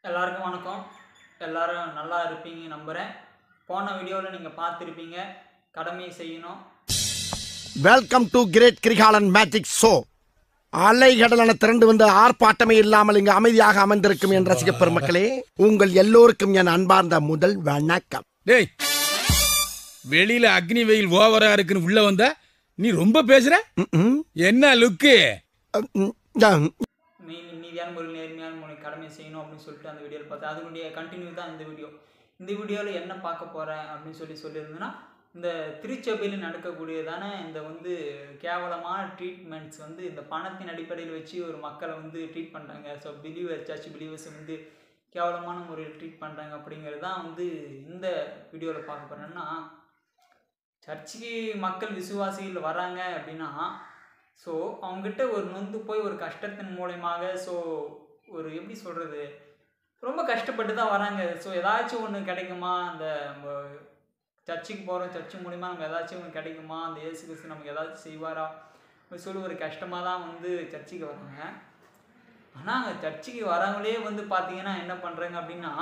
எல்லாருக்கும் வணக்கம் எல்லாரும் நல்லா இருப்பீங்க நம்புகிறேன் போன வீடியோவில் நீங்கள் பார்த்துருப்பீங்க கடமையை செய்யணும் welcome to great Kirikalan magic show அலைகடலான திரண்டு வந்து ஆர்ப்பாட்டமே இல்லாமல் இங்கு அமைதியாக அமர்ந்திருக்கும் என் ரசிக பெருமக்களே உங்கள் எல்லோருக்கும் என் அன்பார்ந்த முதல் வணக்கம் டேய் வெளியில அக்னி வெயில் ஓவரா இருக்குன்னு உள்ள வந்தா நீ ரொம்ப பேசுற ம்ம். என்ன லுக்கு ம், ம், நீ நீதியான முறையில் நேர்மையான முறை கடமை செய்யணும் அப்படின்னு சொல்லிட்டு அந்த வீடியோவில் பார்த்தேன் அதனுடைய கண்டினியூ தான் இந்த வீடியோ இந்த வீடியோவில் என்ன பார்க்க போகிறேன் அப்படின்னு சொல்லி சொல்லியிருந்தேன்னா இந்த திருச்சபையில் நடக்கக்கூடியதான இந்த வந்து கேவலமான ட்ரீட்மெண்ட்ஸ் வந்து இந்த பணத்தின் அடிப்படையில் வச்சு ஒரு மக்களை வந்து ட்ரீட் பண்ணுறாங்க ஸோ பிலீவர் சர்ச் பிலீவர்ஸ் வந்து கேவலமான முறையில் ட்ரீட் பண்ணுறாங்க அப்படிங்கிறது தான் வந்து இந்த வீடியோவில் பார்க்க போகிறேன்னா சர்ச்சுக்கு மக்கள் விசுவாசிகள் வராங்க அப்படின்னா ஸோ அவங்ககிட்ட ஒரு நொந்து போய் ஒரு கஷ்டத்தின் மூலயமாக ஸோ ஒரு எப்படி சொல்கிறது ரொம்ப கஷ்டப்பட்டு தான் வராங்க ஸோ ஏதாச்சும் ஒன்று கிடைக்குமா அந்த நம்ம சர்ச்சுக்கு போகிறோம் சர்ச்சு மூலிமா நமக்கு ஏதாச்சும் ஒன்று கிடைக்குமா அந்த இயேசு கிறிஸ்து நமக்கு ஏதாச்சும் செய்வாரா அப்படி சொல்லி ஒரு கஷ்டமாக தான் வந்து சர்ச்சுக்கு வராங்க ஆனால் அங்கே சர்ச்சுக்கு வரவங்களே வந்து பார்த்தீங்கன்னா என்ன பண்ணுறாங்க அப்படின்னா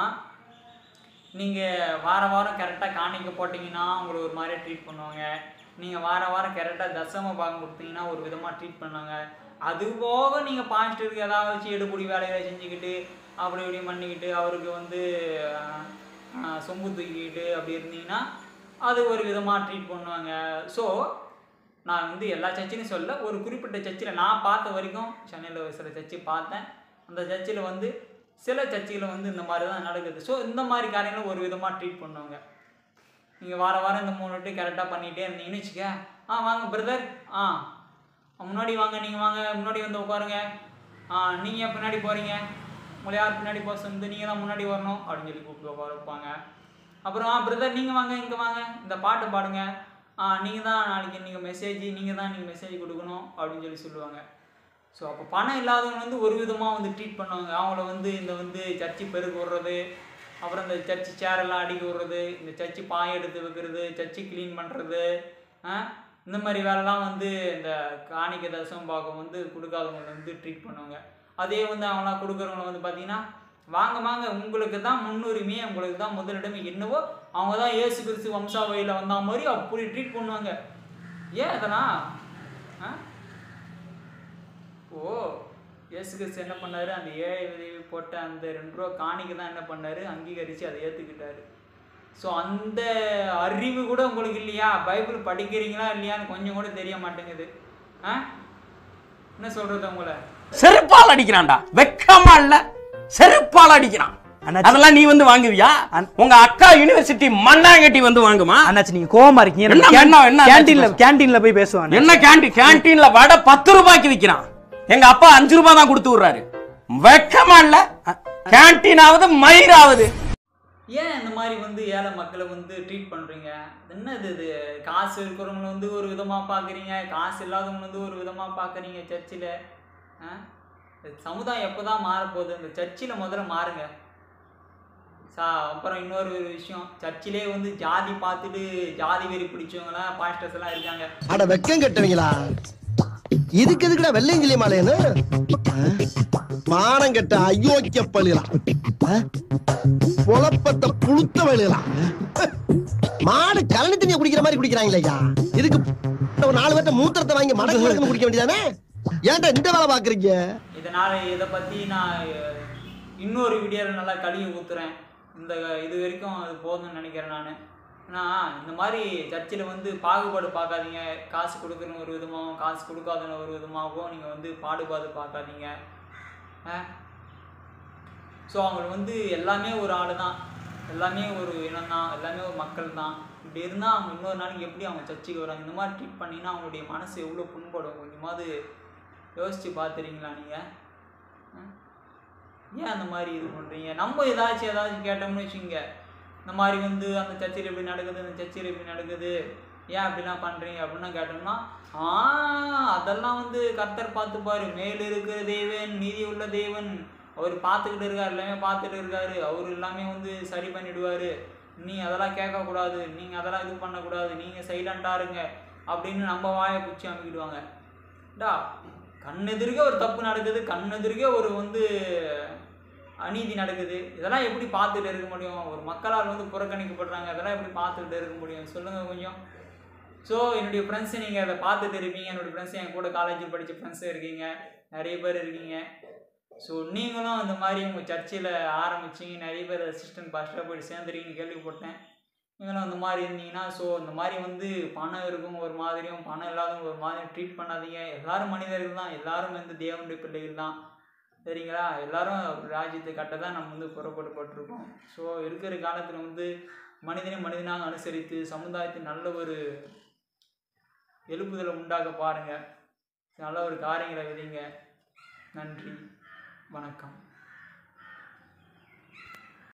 நீங்கள் வார வாரம் கரெக்டாக காணிக்க போட்டிங்கன்னா உங்களை ஒரு மாதிரி ட்ரீட் பண்ணுவாங்க நீங்கள் வார வாரம் கரெக்டாக தசம பாகம் கொடுத்தீங்கன்னா ஒரு விதமாக ட்ரீட் பண்ணாங்க அது போக நீங்கள் பாஸ்டருக்கு ஏதாவது வச்சு எடுபடி வேலைகளை செஞ்சுக்கிட்டு அப்படி இப்படி பண்ணிக்கிட்டு அவருக்கு வந்து ஆஹ், ஆஹ், சொம்பு தூக்கிக்கிட்டு அப்படி இருந்தீங்கன்னா அது ஒரு விதமாக ட்ரீட் பண்ணுவாங்க ஸோ நான் வந்து எல்லா சர்ச்சிலும் சொல்ல ஒரு குறிப்பிட்ட சர்ச்சில் நான் பார்த்த வரைக்கும் சென்னையில் ஒரு சில சர்ச்சை பார்த்தேன் அந்த சர்ச்சில் வந்து சில சர்ச்சில் வந்து இந்த மாதிரி தான் நடக்குது ஸோ இந்த மாதிரி காரியங்களும் ஒரு விதமாக ட்ரீட் பண்ணுவாங்க நீங்கள் வார வாரம் இந்த மூணு வாட்டி கரெக்டாக பண்ணிகிட்டே இருந்தீங்கன்னு வச்சுக்க ஆ வாங்க பிரதர் ஆ முன்னாடி வாங்க நீங்கள் வாங்க முன்னாடி வந்து உட்காருங்க ஆ நீங்கள் ஏன் பின்னாடி போகிறீங்க உங்களை யார் பின்னாடி போக சொன்னது நீங்கள் தான் முன்னாடி வரணும் அப்படின்னு சொல்லி கூப்பிட்டு உட்கார வைப்பாங்க அப்புறம் ஆ பிரதர் நீங்கள் வாங்க இங்கே வாங்க இந்த பாட்டு பாடுங்க ஆ நீங்கள் தான் நாளைக்கு நீங்கள் மெசேஜ் நீங்கள் தான் நீங்கள் மெசேஜ் கொடுக்கணும் அப்படின்னு சொல்லி சொல்லுவாங்க ஸோ அப்போ பணம் இல்லாதவங்க வந்து ஒரு விதமாக வந்து ட்ரீட் பண்ணுவாங்க அவங்கள வந்து இந்த வந்து சர்ச்சு பெருகு விடுறது அப்புறம் இந்த சர்ச்சு சேரெல்லாம் அடிக்க விடுறது இந்த சர்ச்சு பாய் எடுத்து வைக்கிறது சர்ச்சு க்ளீன் பண்ணுறது இந்த மாதிரி வேலைலாம் வந்து இந்த காணிக்க தசம் பாகம் வந்து கொடுக்காதவங்களை வந்து ட்ரீட் பண்ணுவாங்க அதே வந்து அவங்களாம் கொடுக்குறவங்கள வந்து பார்த்தீங்கன்னா வாங்க வாங்க உங்களுக்கு தான் முன்னுரிமையே உங்களுக்கு தான் முதலிடமே என்னவோ அவங்க தான் ஏசு கிறிஸ்து வம்சாவளியில் வந்த மாதிரி அப்படி ட்ரீட் பண்ணுவாங்க ஏன் அதெல்லாம் ஆ ஓ இயேசு கிறிஸ்து என்ன பண்ணாரு அந்த ஏழை விதவி போட்ட அந்த ரெண்டு ரூபா காணிக்கு தான் என்ன பண்ணாரு அங்கீகரித்து அதை ஏற்றுக்கிட்டாரு ஸோ அந்த அறிவு கூட உங்களுக்கு இல்லையா பைபிள் படிக்கிறீங்களா இல்லையான்னு கொஞ்சம் கூட தெரிய மாட்டேங்குது ஆ என்ன சொல்றது உங்களை செருப்பால் அடிக்கிறான்டா வெக்கமா இல்ல செருப்பால் அடிக்கிறான் அண்ணாச்சி. அதெல்லாம் நீ வந்து வாங்குவியா உங்க அக்கா யூனிவர்சிட்டி மண்ணாங்கட்டி வந்து வாங்குமா அண்ணாச்சி நீங்க கோவமா இருக்கீங்க என்ன நம்ம என்ன, என்ன கேண்டீன்ல அண்ணாச்சி கேண்டீன்ல போய் பேசுவாங்க என்ன கேண்டீன் கேண்டீன்ல வடை பத்து ரூபாய்க்கு விக்கிறான் எங்க அப்பா அஞ்சு ரூபாய் தான் கொடுத்து விடுறாரு வெக்கமா இல்ல கேண்டீன் ஆகுது மயிராவது ஏன் இந்த மாதிரி வந்து ஏழை மக்களை வந்து ட்ரீட் பண்ணுறீங்க என்னது இது காசு இருக்கிறவங்கள வந்து ஒரு விதமாக பார்க்குறீங்க காசு இல்லாதவங்க வந்து ஒரு விதமாக பார்க்குறீங்க சர்ச்சில் சமுதாயம் எப்போ தான் மாறப்போகுது இந்த சர்ச்சில் முதல்ல மாறுங்க சா அப்புறம் இன்னொரு ஒரு விஷயம் சர்ச்சிலே வந்து ஜாதி பார்த்துட்டு ஜாதி வெறி பிடிச்சவங்களாம் பாஸ்டர்ஸ் எல்லாம் இருக்காங்க அட வெக்கம் கெட்டவங்களா இதுக்கு எதுக்குடா வெள்ளையங்கிலி மாலையனு மானம் கெட்ட அயோக்கிய பள்ளிலாம் பொழப்பத்தை புழுத்த வழியலாம் மாடு கலனி தண்ணியை குடிக்கிற மாதிரி குடிக்கிறாங்களேயா இதுக்கு ஒரு நாலு பேர்த்த மூத்திரத்தை வாங்கி மடக்கு மடக்குன்னு குடிக்க வேண்டியதானே ஏன்டா இந்த வேலை பாக்குறீங்க இதனால் இதை பற்றி நான் அஹ், இன்னொரு வீடியோவில் நல்லா கழுவி ஊற்றுறேன் இந்த இது வரைக்கும் அது போதும்னு நினைக்கிறேன் நான் ஏன்னா இந்த மாதிரி சர்ச்சில் வந்து பாகுபாடு பார்க்காதீங்க காசு கொடுக்குறவங்க ஒரு விதமாகவும் காசு கொடுக்காதவங்க ஒரு விதமாகவும் நீங்கள் வந்து பாடுபாடு பார்க்காதீங்க ஸோ அவங்க வந்து எல்லாமே ஒரு ஆள் தான் எல்லாமே ஒரு இனம் தான் எல்லாமே ஒரு மக்கள் தான் இப்படி இருந்தால் அவங்க இன்னொரு நாளைக்கு எப்படி அவங்க சர்ச்சுக்கு வராங்க இந்த மாதிரி ட்ரீட் பண்ணினா அவங்களுடைய மனசு எவ்வளோ புண்படும் கொஞ்சமாவது யோசிச்சு பார்த்துறீங்களா நீங்கள் ஏன் அந்த மாதிரி இது பண்ணுறீங்க நம்ம ஏதாச்சும் ஏதாச்சும் கேட்டோம்னு வச்சுங்க இந்த மாதிரி வந்து அந்த சர்ச்சில் எப்படி நடக்குது இந்த சர்ச்சில் எப்படி நடக்குது ஏன் அப்படிலாம் பண்ணுறீங்க அப்படின்னா கேட்டோம்னா ஆ அதெல்லாம் வந்து கர்த்தர் பார்த்துப்பாரு மேல் இருக்கிற தேவன் நீதி உள்ள தேவன் அவர் பார்த்துக்கிட்டு இருக்காரு எல்லாமே பார்த்துட்டு இருக்காரு அவர் எல்லாமே வந்து சரி பண்ணிடுவார் நீ அதெல்லாம் கேட்கக்கூடாது நீங்கள் அதெல்லாம் இது பண்ணக்கூடாது நீங்கள் சைலண்ட்டாக இருங்க அப்படின்னு நம்ம வாயை பிடிச்சி அமைக்கிடுவாங்க டா கண்ணெதிர்க்க ஒரு தப்பு நடக்குது கண்ணெதிர்க்க ஒரு வந்து அநீதி நடக்குது இதெல்லாம் எப்படி பார்த்துட்டு இருக்க முடியும் ஒரு மக்களால் வந்து புறக்கணிக்கப்படுறாங்க அதெல்லாம் எப்படி பார்த்துட்டு இருக்க முடியும் சொல்லுங்கள் கொஞ்சம் ஸோ என்னுடைய ஃப்ரெண்ட்ஸு நீங்கள் அதை பார்த்துட்டு இருப்பீங்க என்னுடைய ஃப்ரெண்ட்ஸ் என் கூட காலேஜில் படித்த ஃப்ரெண்ட்ஸும் இருக்கீங்க நிறைய பேர் இருக்கீங்க ஸோ நீங்களும் அந்த மாதிரி உங்கள் சர்ச்சில் ஆரம்பிச்சிங்க நிறைய பேர் அசிஸ்டன்ட் பாஸ்டராக போய் சேர்ந்துருக்கீங்கன்னு கேள்விப்பட்டேன் நீங்களும் அந்த மாதிரி இருந்தீங்கன்னா ஸோ இந்த மாதிரி வந்து பணம் இருக்கும் ஒரு மாதிரியும் பணம் இல்லாதவங்க ஒரு மாதிரியும் ட்ரீட் பண்ணாதீங்க எல்லாரும் மனிதர்கள் தான் எல்லாரும் வந்து தேவனுடைய பிள்ளைகள் தான் சரிங்களா எல்லாரும் ஒரு ராஜ்யத்தை கட்ட தான் நம்ம வந்து புறப்பட்டுப்பட்டிருக்கோம் ஸோ இருக்கிற காலத்தில் வந்து மனிதனை மனிதனாக அனுசரித்து சமுதாயத்தில் நல்ல ஒரு எழுப்புதலை உண்டாக்க பாருங்கள் நல்ல ஒரு காரியங்களை விதைங்க நன்றி வணக்கம்